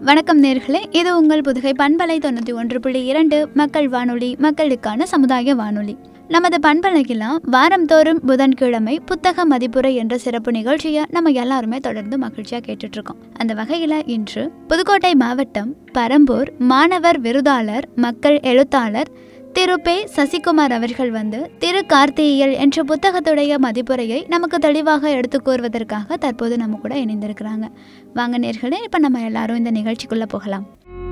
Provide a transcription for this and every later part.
வணக்கம் நேர்களே இது உங்கள் புதுகை பண்பலை தொண்ணூற்றி ஒன்று புள்ளி இரண்டு மக்கள் வானொலி மக்களுக்கான சமுதாய வானொலி நமது பண்பலைக்கெல்லாம் வாரந்தோறும் புதன்கிழமை புத்தக மதிப்புரை என்ற சிறப்பு நிகழ்ச்சியை நம்ம எல்லாருமே தொடர்ந்து மகிழ்ச்சியாக கேட்டுட்ருக்கோம் அந்த வகையில் இன்று புதுக்கோட்டை மாவட்டம் பரம்பூர் மாணவர் விருதாளர் மக்கள் எழுத்தாளர் திரு பே சசிகுமார் அவர்கள் வந்து திரு கார்த்தியல் என்ற புத்தகத்துடைய மதிப்புரையை நமக்கு தெளிவாக எடுத்து கூறுவதற்காக தற்போது நம்ம கூட இணைந்திருக்கிறாங்க வாங்க நேர்களே இப்போ நம்ம எல்லாரும் இந்த நிகழ்ச்சிக்குள்ளே போகலாம்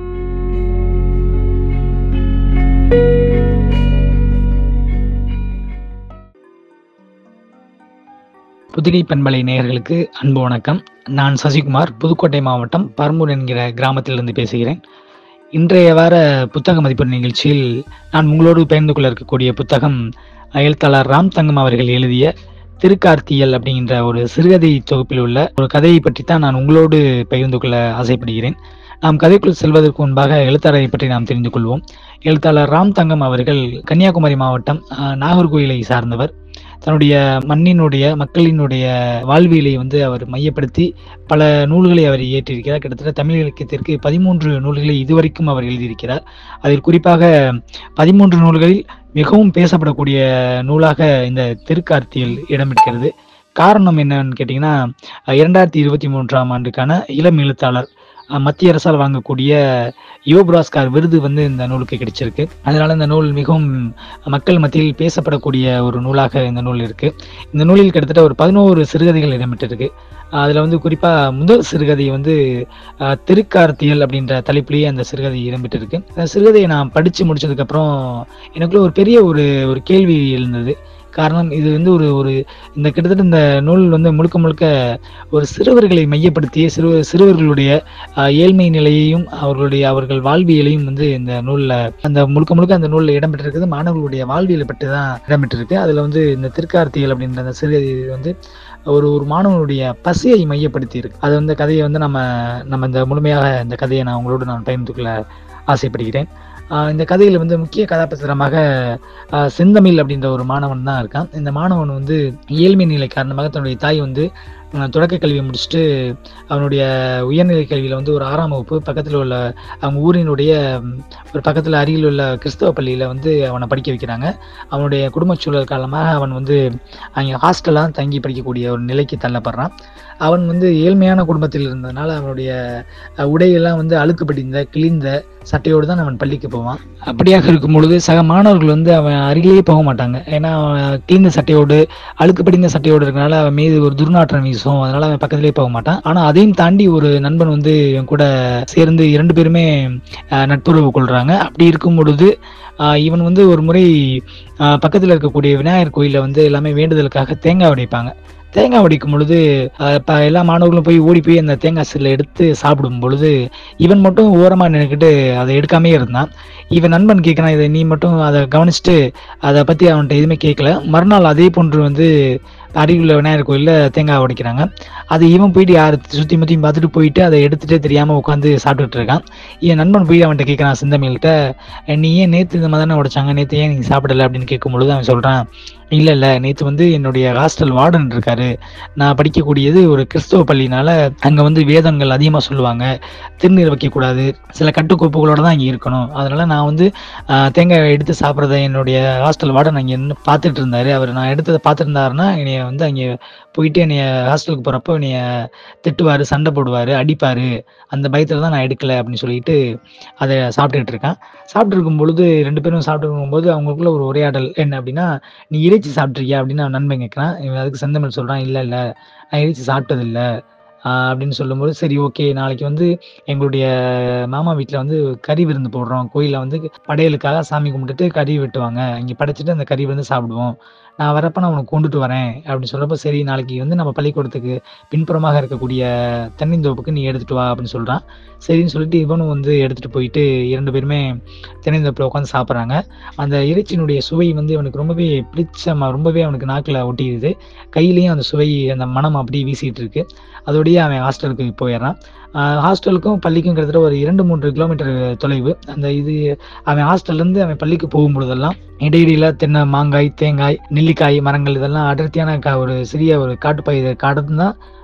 புதுகை பண்பலை நேயர்களுக்கு அன்பு வணக்கம் நான் சசிகுமார் புதுக்கோட்டை மாவட்டம் பரம்பூர் என்கிற கிராமத்திலிருந்து பேசுகிறேன் இன்றைய வார புத்தக மதிப்பு நிகழ்ச்சியில் நான் உங்களோடு பகிர்ந்து கொள்ள இருக்கக்கூடிய புத்தகம் எழுத்தாளர் ராம் தங்கம் அவர்கள் எழுதிய திருக்கார்த்தியல் அப்படிங்கிற ஒரு சிறுகதை தொகுப்பில் உள்ள ஒரு கதையை பற்றி தான் நான் உங்களோடு பகிர்ந்து கொள்ள ஆசைப்படுகிறேன் நாம் கதைக்குள் செல்வதற்கு முன்பாக எழுத்தாளரை பற்றி நாம் தெரிந்து கொள்வோம் எழுத்தாளர் ராம் தங்கம் அவர்கள் கன்னியாகுமரி மாவட்டம் அஹ், நாகர்கோயிலை சார்ந்தவர் தன்னுடைய மண்ணினுடைய மக்களினுடைய வாழ்வியலை வந்து அவர் மையப்படுத்தி பல நூல்களை அவர் இயற்றியிருக்கிறார் கிட்டத்தட்ட தமிழ் இலக்கியத்திற்கு பதிமூன்று நூல்களை இதுவரைக்கும் அவர் எழுதியிருக்கிறார் அதில் குறிப்பாக பதிமூன்று நூல்களில் மிகவும் பேசப்படக்கூடிய நூலாக இந்த திருக்கார்த்தியில் இடம்பெற்கிறது காரணம் என்னன்னு கேட்டிங்கன்னா இரண்டாயிரத்தி இருபத்தி மூன்றாம் ஆண்டுக்கான இளம் எழுத்தாளர் அஹ், மத்திய அரசால் வாங்கக்கூடிய யுவபுராஸ்கார் விருது வந்து இந்த நூலுக்கு கிடைச்சிருக்கு அதனால இந்த நூல் மிகவும் மக்கள் மத்தியில் பேசப்படக்கூடிய ஒரு நூலாக இந்த நூல் இருக்கு இந்த நூலில் கிட்டத்தட்ட ஒரு பதினோரு சிறுகதைகள் இடம்பெற்றிருக்கு அதில் வந்து குறிப்பாக முதல் சிறுகதை வந்து அஹ், திருக்கார்த்தியல் அப்படின்ற தலைப்பிலேயே அந்த சிறுகதை இடம்பெற்றிருக்கு அந்த சிறுகதையை நான் படித்து முடிச்சதுக்கப்புறம் எனக்குள்ள ஒரு பெரிய ஒரு ஒரு கேள்வி எழுந்தது காரணம் இது வந்து ஒரு ஒரு இந்த கிட்டத்தட்ட இந்த நூல் வந்து முழுக்க முழுக்க ஒரு சிறுவர்களை மையப்படுத்திய சிறு சிறுவர்களுடைய அஹ், ஏழ்மை நிலையையும் அவர்களுடைய அவர்கள் வாழ்வியலையும் வந்து இந்த நூலில் அந்த முழுக்க முழுக்க அந்த நூலில் இடம்பெற்றிருக்கிறது மாணவர்களுடைய வாழ்வியலை பற்றி தான் இடம்பெற்றிருக்கு அதில் வந்து இந்த திருக்கார்த்திகள் அப்படின்ற அந்த சிறுகதை வந்து ஒரு ஒரு மாணவனுடைய பசியை மையப்படுத்தி இருக்கு அது வந்து கதையை வந்து நம்ம நம்ம இந்த முழுமையாக இந்த கதையை நான் உங்களோடு நான் பகிர்ந்து கொள்ள ஆசைப்படுகிறேன் ஆஹ் இந்த கதையில் வந்து முக்கிய கதாபாத்திரமாக ஆஹ் செந்தமிழ் அப்படின்ற ஒரு மாணவன் தான் இருக்கான் இந்த மாணவன் வந்து ஏழ்மை நிலை காரணமாக தன்னுடைய தாய் வந்து ஆஹ் தொடக்க கல்வியை முடிச்சுட்டு அவனுடைய உயர்நிலை கல்வியில் வந்து ஒரு ஆறாம் வகுப்பு பக்கத்தில் உள்ள அவங்க ஊரினுடைய ம், ஒரு பக்கத்தில் அருகில் உள்ள கிறிஸ்தவ பள்ளியில் வந்து அவனை படிக்க வைக்கிறாங்க அவனுடைய குடும்பச் சூழல் காரணமாக அவன் வந்து அங்கே ஹாஸ்டலாக தங்கி படிக்கக்கூடிய ஒரு நிலைக்கு தள்ளப்படுறான் அவன் வந்து ஏழ்மையான குடும்பத்தில் இருந்ததுனால அவனுடைய அஹ், உடையெல்லாம் வந்து அழுக்கு படிந்த கிழிந்த சட்டையோடு தான் அவன் பள்ளிக்கு போவான் அப்படியாக இருக்கும் பொழுது சக மாணவர்கள் வந்து அவன் அருகிலேயே போக மாட்டாங்க ஏன்னா அவன் கிழிந்த சட்டையோடு அழுக்கு படிந்த சட்டையோடு இருக்கனால அவன் மீது ஒரு துர்நாற்றம் வீசும் அதனால அவன் பக்கத்திலே போக மாட்டான் ஆனா அதையும் தாண்டி ஒரு நண்பன் வந்து இவன் கூட சேர்ந்து இரண்டு பேருமே அஹ், நட்புறவு கொள்றாங்க அப்படி இருக்கும் பொழுது அஹ், இவன் வந்து ஒரு முறை அஹ், பக்கத்துல இருக்கக்கூடிய விநாயகர் கோயில்ல வந்து எல்லாமே வேண்டுதலுக்காக தேங்காய் உடைப்பாங்க தேங்காய் உடைக்கும் பொழுது அஹ், இப்ப எல்லா மாணவர்களும் போய் ஓடி போய் அந்த தேங்காய் சில்லை எடுத்து சாப்பிடும் பொழுது இவன் மட்டும் ஓரமா நின்னுக்கிட்டு அதை எடுக்காமே இருந்தான் இவன் நண்பன் கேட்கறான் இதை நீ மட்டும் அதை கவனிச்சுட்டு அதை பத்தி அவன்கிட்ட எதுவுமே கேட்கல மறுநாள் அதே போன்று வந்து அருகிலுள்ள விநாயகர் கோயில்ல தேங்காய் உடைக்கிறாங்க அது இவன் போயிட்டு யார் சுத்தி முத்தியும் பார்த்துட்டு போயிட்டு அதை எடுத்துட்டு தெரியாம உட்காந்து சாப்பிட்டுட்டு இருக்கான் என் நண்பன் போய் அவன்கிட்ட கேட்கறான் சிந்தமிழ்கிட்ட நீ ஏன் நேத்து இந்த மாதிரி தானே உடைச்சாங்க நேத்து ஏன் நீங்க சாப்பிடல அப்படின்னு கேட்கும் பொழுது அவன் சொல்றான் இல்ல இல்ல நேத்து வந்து என்னுடைய ஹாஸ்டல் வார்டன் இருக்காரு நான் படிக்கக்கூடியது ஒரு கிறிஸ்தவ பள்ளினால அங்க வந்து வேதங்கள் அதிகமா சொல்லுவாங்க திருநீர் வைக்க கூடாது சில கட்டுக்கோப்புகளோட தான் இங்க இருக்கணும் அதனால நான் வந்து ஆஹ், தேங்காய் எடுத்து சாப்பிட்றத என்னுடைய ஹாஸ்டல் வார்டன் அங்க நின்னு பார்த்துட்டு இருந்தாரு அவர் நான் எடுத்ததை பார்த்துருந்தாருன்னா என்னைய வந்து அங்கே போயிட்டு என்னைய ஹாஸ்டலுக்கு போறப்போ என்னைய திட்டுவாரு சண்டை போடுவாரு அடிப்பாரு அந்த பயத்துல தான் நான் எடுக்கல அப்படின்னு சொல்லிட்டு அதை சாப்பிட்டுட்டு இருக்கேன் சாப்பிட்டு இருக்கும் பொழுது ரெண்டு பேரும் சாப்பிட்டு இருக்கும்போது அவங்களுக்குள்ள ஒரு உரையாடல் என்ன அப்படின்னா நீ இறைச்சி சாப்பிட்ருக்கியா அப்படின்னு அவன் நண்பன் கேட்குறான் இவன் அதுக்கு செந்தமிழ் சொல்றான் இல்ல இல்ல நான் இறைச்சி சாப்பிட்டது இல்ல ஆஹ் அப்படின்னு சொல்லும்போது சரி ஓகே நாளைக்கு வந்து எங்களுடைய மாமா வீட்டில் வந்து கறி விருந்து போடுறோம் கோயிலில் வந்து படையலுக்காக சாமி கும்பிட்டுட்டு கறி வெட்டுவாங்க இங்கே படைச்சிட்டு அந்த கறி விருந்து சாப்பிடுவோம் நான் வரப்ப நான் உனக்கு கொண்டுட்டு வரேன் அப்படின்னு சொல்றப்ப சரி நாளைக்கு வந்து நம்ம பள்ளிக்கூடத்துக்கு பின்புறமாக இருக்கக்கூடிய தென்னந்தோப்புக்கு நீ எடுத்துட்டு வா அப்படின்னு சொல்றான் சரின்னு சொல்லிட்டு இவனும் வந்து எடுத்துட்டு போயிட்டு இரண்டு பேருமே தென்னந்தோப்பில் உட்காந்து சாப்பிட்றாங்க அந்த இறைச்சியினுடைய சுவை வந்து அவனுக்கு ரொம்பவே பிடிச்ச ம- ரொம்பவே அவனுக்கு நாக்கில் ஒட்டிடுது கையிலையும் அந்த சுவை அந்த மனம் அப்படியே வீசிட்டு இருக்கு அதோடய அவன் ஹாஸ்டலுக்கு போயிடுறான் ஹாஸ்டலுக்கும் பள்ளிக்கும் கிட்டத்தட்ட ஒரு இரண்டு மூன்று கிலோமீட்டர் தொலைவு அந்த இது அவன் ஹாஸ்டல்ல இருந்து அவன் பள்ளிக்கு போகும் பொழுதெல்லாம் இடையிடையில தென்னை மாங்காய் தேங்காய் நெல்லிக்காய் மரங்கள் இதெல்லாம் அடர்த்தியான கா- ஒரு சிறிய ஒரு காட்டுப்பயிர் காடு தான்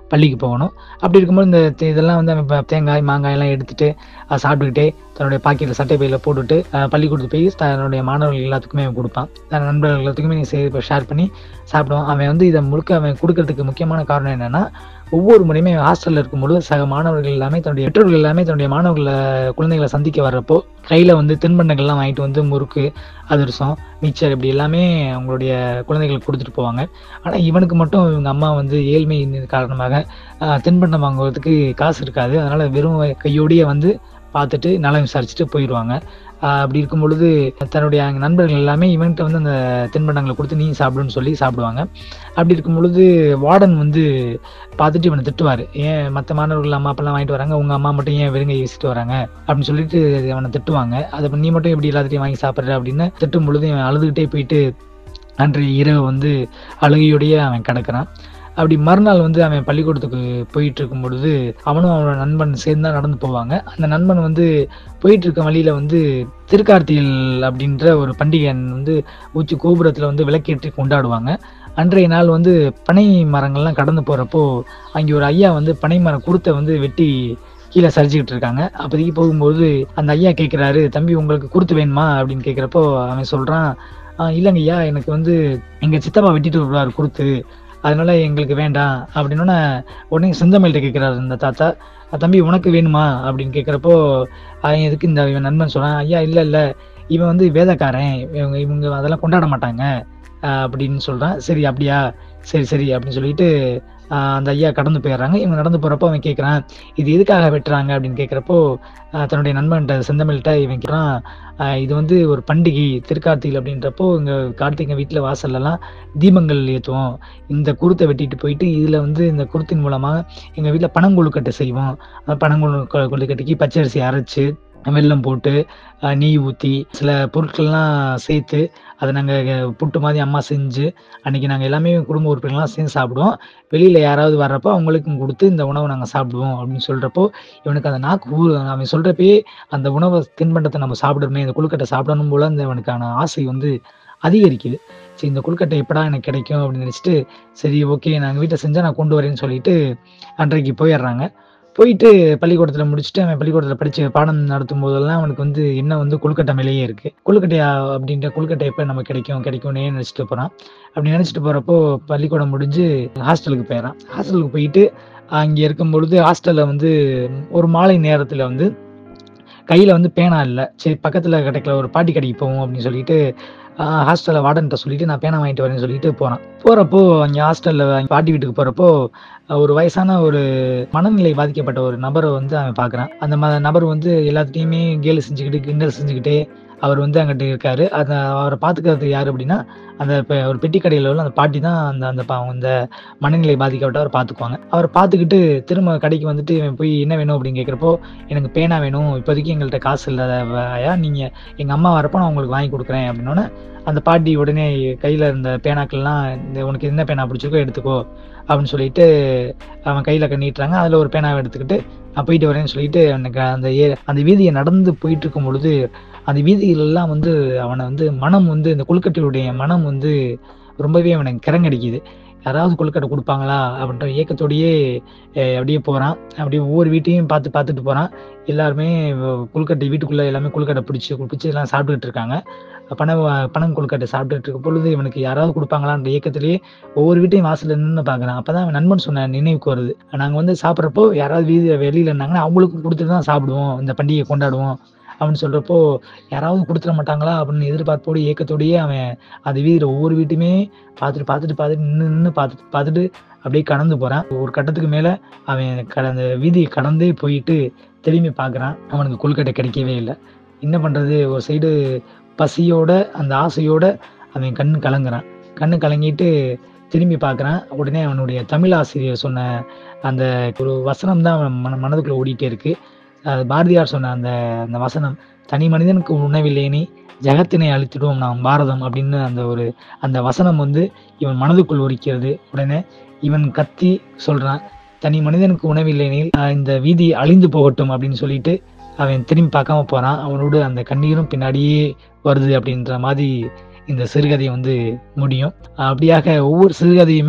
பள்ளிக்கு போகணும் அப்படி இருக்கும்போது இந்த தே- இதெல்லாம் வந்து அவன் இப்ப தேங்காய் மாங்காய் எல்லாம் எடுத்துட்டு அதை சாப்பிட்டுக்கிட்டே தன்னுடைய பாக்கெட்டில் சட்டை பையில போட்டுட்டு அஹ், பள்ளிக்கூடத்துக்கு போய் தன்னுடைய மாணவர்கள் எல்லாத்துக்குமே அவன் கொடுப்பான் தன் நண்பர்கள் எல்லாத்துக்குமே நீ ஷேர் பண்ணி சாப்பிடுவான் அவன் வந்து இதை முழுக்க அவன் கொடுக்கறதுக்கு முக்கியமான காரணம் என்னன்னா ஒவ்வொரு முறையுமே ஹாஸ்டல்ல இருக்கும்பொழுது சக மாணவர்கள் எல்லாமே தன்னுடைய பெற்றோர்கள் எல்லாமே தன்னுடைய மாணவர்களை குழந்தைகளை சந்திக்க வர்றப்போ கையில வந்து தின்பண்டங்கள்லாம் வாங்கிட்டு வந்து முறுக்கு அதிரசம் மிக்சர் இப்படி எல்லாமே அவங்களுடைய குழந்தைகளுக்கு கொடுத்துட்டு போவாங்க ஆனா இவனுக்கு மட்டும் இவங்க அம்மா வந்து ஏழ்மை காரணமாக ஆஹ், தின்பண்டம் வாங்குறதுக்கு காசு இருக்காது அதனால வெறும் கையோடையே வந்து பார்த்துட்டு நலம் விசாரிச்சுட்டு போயிடுவாங்க ஆஹ், அப்படி இருக்கும் பொழுது தன்னுடைய அங்க நண்பர்கள் எல்லாமே இவன்கிட்ட வந்து அந்த தின்பண்டங்களை கொடுத்து நீ சாப்பிடுன்னு சொல்லி சாப்பிடுவாங்க அப்படி இருக்கும் பொழுது வார்டன் வந்து பார்த்துட்டு இவனை திட்டுவார் ஏன் மற்ற மாணவர்கள் அம்மா அப்பெல்லாம் வாங்கிட்டு வராங்க உங்க அம்மா மட்டும் ஏன் வெறுங்க வீசிட்டு வராங்க அப்படின்னு சொல்லிட்டு அவனை திட்டுவாங்க அதை அப்ப நீ மட்டும் எப்படி எல்லாத்தையும் வாங்கி சாப்பிட்ற அப்படின்னு திட்டும் பொழுது இவன் அழுதுகிட்டே போயிட்டு அன்றைய இரவு வந்து அழுகையோடயே அவன் கிடக்குறான் அப்படி மறுநாள் வந்து அவன் பள்ளிக்கூடத்துக்கு போயிட்டு இருக்கும் பொழுது அவனும் அவனோட நண்பன் சேர்ந்து தான் நடந்து போவாங்க அந்த நண்பன் வந்து போயிட்டு இருக்க வழியில வந்து திருக்கார்த்தியல் அப்படின்ற ஒரு பண்டிகை வந்து உச்சி கோபுரத்துல வந்து விளக்கேற்றி கொண்டாடுவாங்க அன்றைய நாள் வந்து பனை மரங்கள்லாம் கடந்து போறப்போ அங்கே ஒரு ஐயா வந்து பனை மரம் குருத்தை வந்து வெட்டி கீழே சரிச்சுக்கிட்டு இருக்காங்க அப்போதைக்கு போகும்போது அந்த ஐயா கேட்குறாரு தம்பி உங்களுக்கு குருத்து வேணுமா அப்படின்னு கேட்குறப்போ அவன் சொல்றான் "ஆ, இல்லைங்க ஐயா எனக்கு வந்து எங்க சித்தப்பா வெட்டிட்டு வருவார் குருத்து அதனால எங்களுக்கு வேண்டாம் அப்படின்னோடனே உடனே செந்தமிழ்கிட்ட கேட்குறாரு இந்த தாத்தா தம்பி உனக்கு வேணுமா அப்படின்னு கேட்குறப்போ அவன் எதுக்கு இந்த இவன் நண்பன் சொல்றான் ஐயா இல்லை இல்லை இவன் வந்து வேதக்காரன் இவங்க இவங்க அதெல்லாம் கொண்டாட மாட்டாங்க ஆஹ் அப்படின்னு சொல்றான் சரி அப்படியா சரி சரி அப்படின்னு சொல்லிட்டு ஆஹ் அந்த ஐயா கடந்து போயிடுறாங்க இவங்க நடந்து போறப்போ அவன் கேட்குறான் இது எதுக்காக வெட்டுறாங்க அப்படின்னு கேட்குறப்போ தன்னுடைய நண்பன்கிட்ட செந்தமிழ்கிட்ட இவன் கேட்குறான் ஆஹ் இது வந்து ஒரு பண்டிகை திருக்கார்த்திகை அப்படின்றப்போ இங்க கார்த்திகை வீட்டில் வாசல்லலாம் தீபங்கள் ஏற்றுவோம் இந்த குருத்தை வெட்டிட்டு போயிட்டு இதில் வந்து இந்த குருத்தின் மூலமாக எங்கள் வீட்டில் பனங்கொழுக்கட்டை செய்வோம் அந்த பனங்கொழு கொ- கொழுக்கட்டைக்கு பச்சரிசி அரைச்சு வெல்லம் போட்டு ஆஹ் நெய் ஊற்றி சில பொருட்கள்லாம் சேர்த்து அதை நாங்கள் புட்டு மாதிரி அம்மா செஞ்சு அன்னைக்கு நாங்கள் எல்லாமே குடும்ப உறுப்பினர்கள்லாம் சேர்ந்து சாப்பிடுவோம் வெளியில் யாராவது வர்றப்போ அவங்களுக்கும் கொடுத்து இந்த உணவை நாங்கள் சாப்பிடுவோம் அப்படின்னு சொல்கிறப்போ இவனுக்கு அந்த நாக்கு ஊ அவன் சொல்கிறப்பயே அந்த உணவை தின்பண்டத்தை நம்ம சாப்பிடணுமே இந்த கொழுக்கட்டை சாப்பிடணும் போல அந்த அவனுக்கான ஆசை வந்து அதிகரிக்குது சரி இந்த கொழுக்கட்டை எப்படா எனக்கு கிடைக்கும் அப்படின்னு நினச்சிட்டு சரி ஓகே நாங்கள் வீட்டில் செஞ்சால் நான் கொண்டு வரேன்னு சொல்லிட்டு அன்றைக்கு போயிடுறாங்க போயிட்டு பள்ளிக்கூடத்தில் முடிச்சுட்டு அவன் பள்ளிக்கூடத்தில் படித்து பாடம் நடத்தும் போதெல்லாம் அவனுக்கு வந்து என்ன வந்து கொழுக்கட்டை மேலேயே இருக்குது கொழுக்கட்டையா அப்படின்ற கொழுக்கட்டை எப்போ நமக்கு கிடைக்கும் கிடைக்கும்னே நினச்சிட்டு போகிறான் அப்படி நினச்சிட்டு போகிறப்போ பள்ளிக்கூடம் முடிஞ்சு ஹாஸ்டலுக்கு போயிடறான் ஹாஸ்டலுக்கு போயிட்டு அங்கே இருக்கும் பொழுது ஹாஸ்டலில் வந்து ஒரு மாலை நேரத்தில் வந்து கையில் வந்து பேனா இல்லை சரி பக்கத்தில் கிடைக்கல ஒரு பாட்டி கடைக்கு போவோம் அப்படின்னு சொல்லிட்டு ஹாஸ்டலில் வார்டன்ட்ட சொல்லிட்டு நான் பேனா வாங்கிட்டு வரேன்னு சொல்லிட்டு போகிறான் போகிறப்போ அங்கே ஹாஸ்டலில் பாட்டி வீட்டுக்கு போகிறப்போ ஒரு வயசான ஒரு மனநிலை பாதிக்கப்பட்ட ஒரு நபரை வந்து அவன் பார்க்குறான் அந்த ம நபர் வந்து எல்லாத்துட்டையுமே கேலி செஞ்சுக்கிட்டு கிண்டல் செஞ்சுக்கிட்டே அவர் வந்து அங்கிட்டு இருக்காரு அதை அவரை பார்த்துக்கிறது யார் அப்படின்னா அந்த பெ- ஒரு பெட்டி கடையில் உள்ள அந்த பாட்டி தான் அந்த அந்த பா- அந்த மனநிலை பாதிக்கப்பட்டவர் பார்த்துக்குவாங்க அவர் பார்த்துக்கிட்டு திரும்ப கடைக்கு வந்துட்டு இவன் போய் என்ன வேணும் அப்படின்னு கேட்குறப்போ எனக்கு பேனா வேணும் இப்போதைக்கு எங்கள்கிட்ட காசு இல்லாதயா நீங்கள் எங்கள் அம்மா வரப்போ நான் உங்களுக்கு வாங்கி கொடுக்குறேன் அப்படின்னோடனே அந்த பாட்டி உடனே கையில் இருந்த பேனாக்கள்லாம் இந்த உனக்கு என்ன பேனா பிடிச்சிருக்கோ எடுத்துக்கோ அப்படின்னு சொல்லிட்டு அவன் கையில் நீட்டுறாங்க அதில் ஒரு பேனாவை எடுத்துக்கிட்டு நான் போயிட்டு வரேன்னு சொல்லிட்டு எனக்கு அந்த ஏ அந்த வீதியை நடந்து போயிட்டு இருக்கும் பொழுது அந்த வீதிகளெல்லாம் வந்து அவனை வந்து மனம் வந்து இந்த கொழுக்கட்டையுடைய மனம் வந்து ரொம்பவே அவனுக்கு கிறங்கடிக்குது யாராவது கொழுக்கட்டை கொடுப்பாங்களா அப்படின்ற ஏக்கத்தோடையே அஹ், அப்படியே போகிறான் அப்படியே ஒவ்வொரு வீட்டையும் பார்த்து பார்த்துட்டு போகிறான் எல்லாருமே வ- கொழுக்கட்டை வீட்டுக்குள்ளே எல்லாமே கொழுக்கட்டை பிடிச்சி பிடிச்சி எல்லாம் சாப்பிட்டுட்டு இருக்காங்க பண பணம் கொழுக்கட்டை சாப்பிட்டுட்டு இருக்க பொழுது இவனுக்கு யாராவது கொடுப்பாங்களான்ற ஏக்கத்திலேயே ஒவ்வொரு வீட்டையும் வாசல்ல நின்று பார்க்குறான் அப்போ தான் அவன் நண்பன் சொன்ன நினைவுக்கு வருது நாங்கள் வந்து சாப்பிட்றப்போ யாராவது வீதி வெளியில் இருந்தாங்கன்னா அவங்களுக்கும் கொடுத்துட்டு தான் சாப்பிடுவோம் இந்த பண்டிகையை கொண்டாடுவோம் அப்படின்னு சொல்கிறப்போ யாராவது கொடுத்துட மாட்டாங்களா அப்படின்னு எதிர்பார்ப்போடு ஏக்கத்தோடயே அவன் அந்த வீதியில் ஒவ்வொரு வீட்டுமே பார்த்துட்டு பார்த்துட்டு பார்த்துட்டு நின்று நின்று பார்த்துட்டு பார்த்துட்டு அப்படியே கடந்து போகிறான் ஒரு கட்டத்துக்கு மேலே அவன் கடந்த வீதியை கடந்தே போயிட்டு திரும்பி பார்க்குறான் அவனுக்கு கொழுக்கட்டை கிடைக்கவே இல்லை என்ன பண்ணுறது ஒரு சைடு பசியோட அந்த ஆசையோட அவன் கண்ணு கலங்குறான் கண்ணு கலங்கிட்டு திரும்பி பார்க்குறான் உடனே அவனுடைய தமிழ் ஆசிரியர் சொன்ன அந்த ஒரு வசனம் தான் அவன் மன மனதுக்குள்ள ஓடிட்டே இருக்கு அது பாரதியார் சொன்ன அந்த அந்த வசனம் தனி மனிதனுக்கு உணவில்லேனி ஜகத்தினை அழித்திடுவோம் நாம் பாரதம் அப்படின்னு அந்த ஒரு அந்த வசனம் வந்து இவன் மனதுக்குள் ஒலிக்கிறது உடனே இவன் கத்தி சொல்றான் தனி மனிதனுக்கு உணவில்லைனில் ஆஹ் இந்த வீதி அழிந்து போகட்டும் அப்படின்னு சொல்லிட்டு அவன் திரும்பி பார்க்காம போறான் அவனோடு அந்த கண்ணீரும் பின்னாடியே வருது அப்படின்ற மாதிரி இந்த சிறுகதை வந்து முடியும் அப்படியாக ஒவ்வொரு சிறுகதையுமே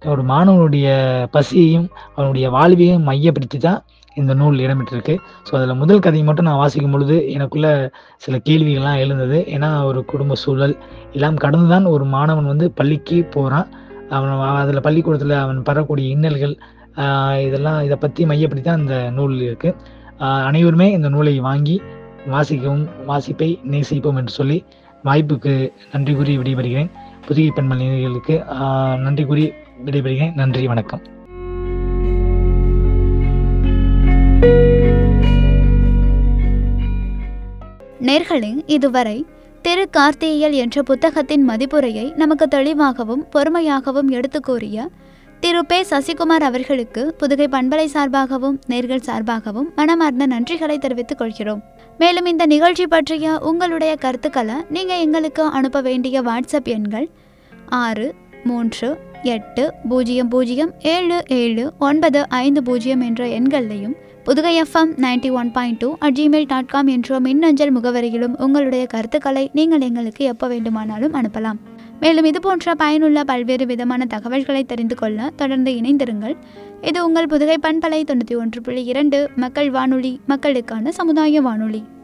ஒரு மாணவனுடைய பசியையும் அவனுடைய வாழ்வையும் மையப்படுத்தி தான் இந்த நூல் இடம்பெற்றிருக்கு ஸோ அதில் முதல் கதையை மட்டும் நான் வாசிக்கும் பொழுது எனக்குள்ள சில கேள்விகள்லாம் எழுந்தது ஏன்னா ஒரு குடும்ப சூழல் எல்லாம் கடந்து தான் ஒரு மாணவன் வந்து பள்ளிக்கு போகிறான் அவன் அதில் பள்ளிக்கூடத்தில் அவன் படக்கூடிய இன்னல்கள் ஆஹ் இதெல்லாம் இதை பற்றி மையப்படுத்தி தான் இந்த நூல் இருக்குது அனைவருமே இந்த நூலை வாங்கி வாசிக்கவும் வாசிப்பை நேசிப்போம் என்று சொல்லி வாய்ப்புக்கு நன்றி கூறி விடைபெறுகிறேன் புதிய பெண்மணிகளுக்கு நன்றி கூறி விடைபெறுகிறேன் நன்றி வணக்கம் நேர்களே இதுவரை திரு கார்த்தியல் என்ற புத்தகத்தின் மதிப்புரையை நமக்கு தெளிவாகவும் பொறுமையாகவும் எடுத்து கூறிய திரு பே சசிகுமார் அவர்களுக்கு புதுகை பண்பலை சார்பாகவும் நேர்கள் சார்பாகவும் மனமார்ந்த நன்றிகளை தெரிவித்துக் கொள்கிறோம் மேலும் இந்த நிகழ்ச்சி பற்றிய உங்களுடைய கருத்துக்களை நீங்கள் எங்களுக்கு அனுப்ப வேண்டிய வாட்ஸ்அப் எண்கள் ஆறு மூன்று எட்டு பூஜ்ஜியம் பூஜ்ஜியம் ஏழு ஏழு ஒன்பது ஐந்து பூஜ்ஜியம் என்ற எண்களையும் Pudugai FM ninety one point two at Gmail dot com என்ற மின்னஞ்சல் முகவரியிலும் உங்களுடைய கருத்துக்களை நீங்கள் எங்களுக்கு எப்போ வேண்டுமானாலும் அனுப்பலாம் மேலும் இது போன்ற பயனுள்ள பல்வேறு விதமான தகவல்களை தெரிந்து கொள்ள தொடர்ந்து இணைந்திருங்கள் இது உங்கள் புதுகை பண்பலை தொண்ணூற்றி ஒன்று புள்ளி இரண்டு மக்கள் வானொலி மக்களுக்கான சமுதாய வானொலி